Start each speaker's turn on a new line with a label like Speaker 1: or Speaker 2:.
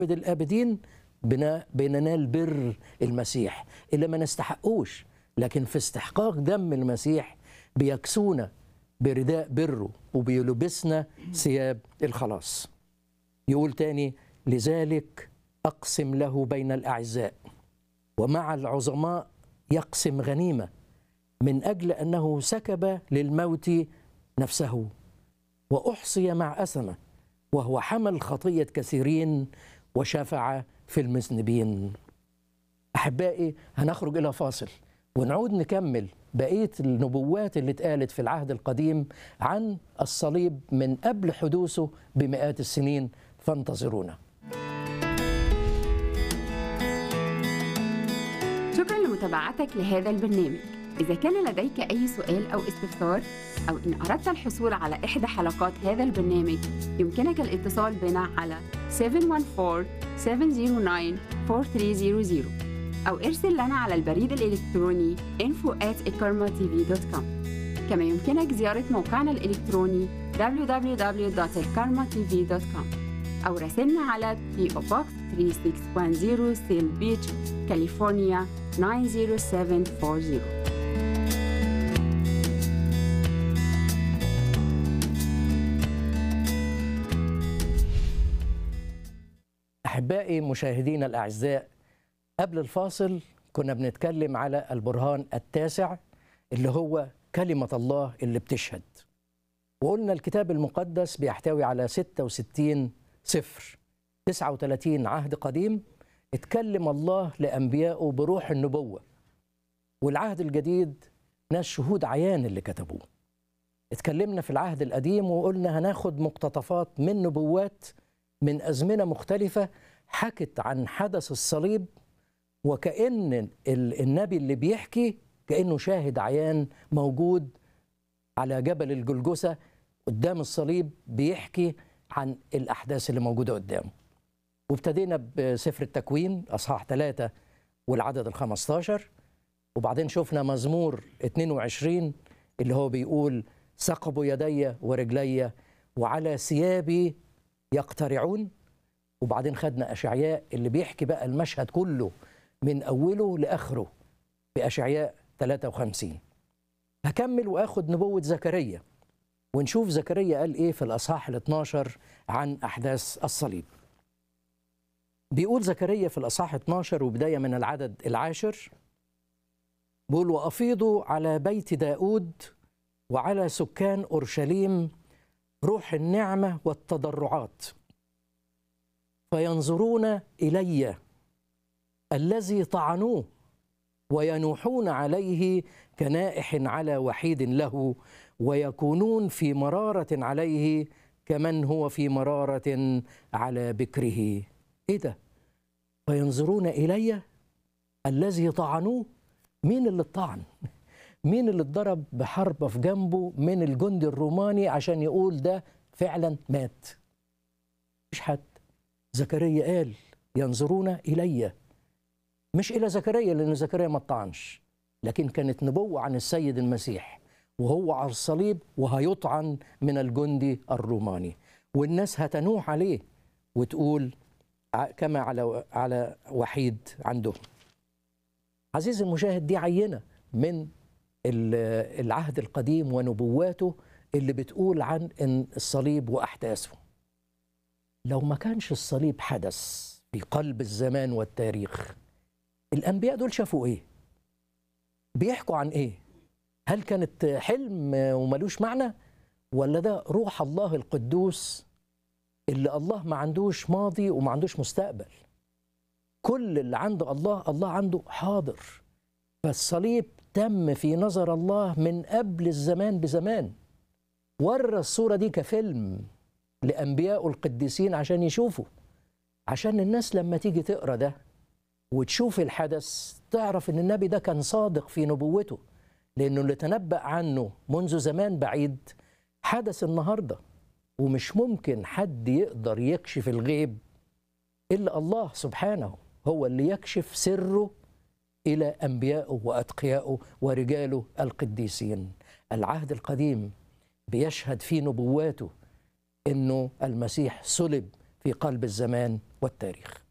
Speaker 1: أبد الآبدين بنا بننال بر المسيح اللي ما نستحقوش لكن في استحقاق دم المسيح بيكسونا برداء بره وبيلبسنا ثياب الخلاص يقول تاني لذلك أقسم له بين الأعزاء ومع العظماء يقسم غنيمة من أجل أنه سكب للموت نفسه وأحصي مع أسمة وهو حمل خطية كثيرين وشفع في المذنبين أحبائي هنخرج إلى فاصل ونعود نكمل بقية النبوات اللي اتقالت في العهد القديم عن الصليب من قبل حدوثه بمئات السنين فانتظرونا
Speaker 2: شكرا لمتابعتك لهذا البرنامج إذا كان لديك أي سؤال أو استفسار أو إن أردت الحصول على إحدى حلقات هذا البرنامج يمكنك الاتصال بنا على 714-709-4300 أو ارسل لنا على البريد الإلكتروني info at كما يمكنك زيارة موقعنا الإلكتروني www.elkarmatv.com أو راسلنا على PO Box 3610 سيل بيتش كاليفورنيا 90740
Speaker 1: أحبائي مشاهدينا الأعزاء قبل الفاصل كنا بنتكلم على البرهان التاسع اللي هو كلمة الله اللي بتشهد وقلنا الكتاب المقدس بيحتوي على 66 سفر 39 عهد قديم اتكلم الله لأنبيائه بروح النبوة والعهد الجديد ناس شهود عيان اللي كتبوه اتكلمنا في العهد القديم وقلنا هناخد مقتطفات من نبوات من أزمنة مختلفة حكت عن حدث الصليب وكأن ال- النبي اللي بيحكي كأنه شاهد عيان موجود على جبل الجلجسة قدام الصليب بيحكي عن الأحداث اللي موجودة قدامه وابتدينا بسفر التكوين أصحاح ثلاثة والعدد الخمستاشر وبعدين شفنا مزمور 22 اللي هو بيقول ثقبوا يدي ورجلي وعلى ثيابي يقترعون وبعدين خدنا أشعياء اللي بيحكي بقى المشهد كله من أوله لآخره بأشعياء 53 هكمل وآخد نبوة زكريا ونشوف زكريا قال إيه في الأصحاح ال 12 عن أحداث الصليب بيقول زكريا في الأصحاح 12 وبداية من العدد العاشر بيقول وأفيضوا على بيت داود وعلى سكان أورشليم روح النعمة والتضرعات فينظرون إلي الذي طعنوه وينوحون عليه كنائح على وحيد له ويكونون في مرارة عليه كمن هو في مرارة على بكره ايه ده فينظرون الي الذي طعنوه مين اللي طعن مين اللي اتضرب بحربة في جنبه من الجندي الروماني عشان يقول ده فعلا مات مش حد زكريا قال ينظرون إلي مش إلى زكريا لأن زكريا ما طعنش لكن كانت نبوة عن السيد المسيح وهو على الصليب وهيطعن من الجندي الروماني والناس هتنوح عليه وتقول ع- كما على على وحيد عندهم عزيزي المشاهد دي عينة من ال- العهد القديم ونبواته اللي بتقول عن إن الصليب وأحداثه لو ما كانش الصليب حدث في قلب الزمان والتاريخ الأنبياء دول شافوا إيه؟ بيحكوا عن إيه؟ هل كانت حلم وملوش معنى؟ ولا ده روح الله القدوس اللي الله ما عندوش ماضي وما عندوش مستقبل كل اللي عند الله الله عنده حاضر فالصليب تم في نظر الله من قبل الزمان بزمان ورى الصورة دي كفيلم لأنبياء القديسين عشان يشوفوا عشان الناس لما تيجي تقرأ ده وتشوف الحدث تعرف ان النبي ده كان صادق في نبوته لانه اللي تنبأ عنه منذ زمان بعيد حدث النهارده ومش ممكن حد يقدر يكشف الغيب الا الله سبحانه هو اللي يكشف سره الى انبيائه واتقيائه ورجاله القديسين العهد القديم بيشهد في نبواته انه المسيح صلب في قلب الزمان والتاريخ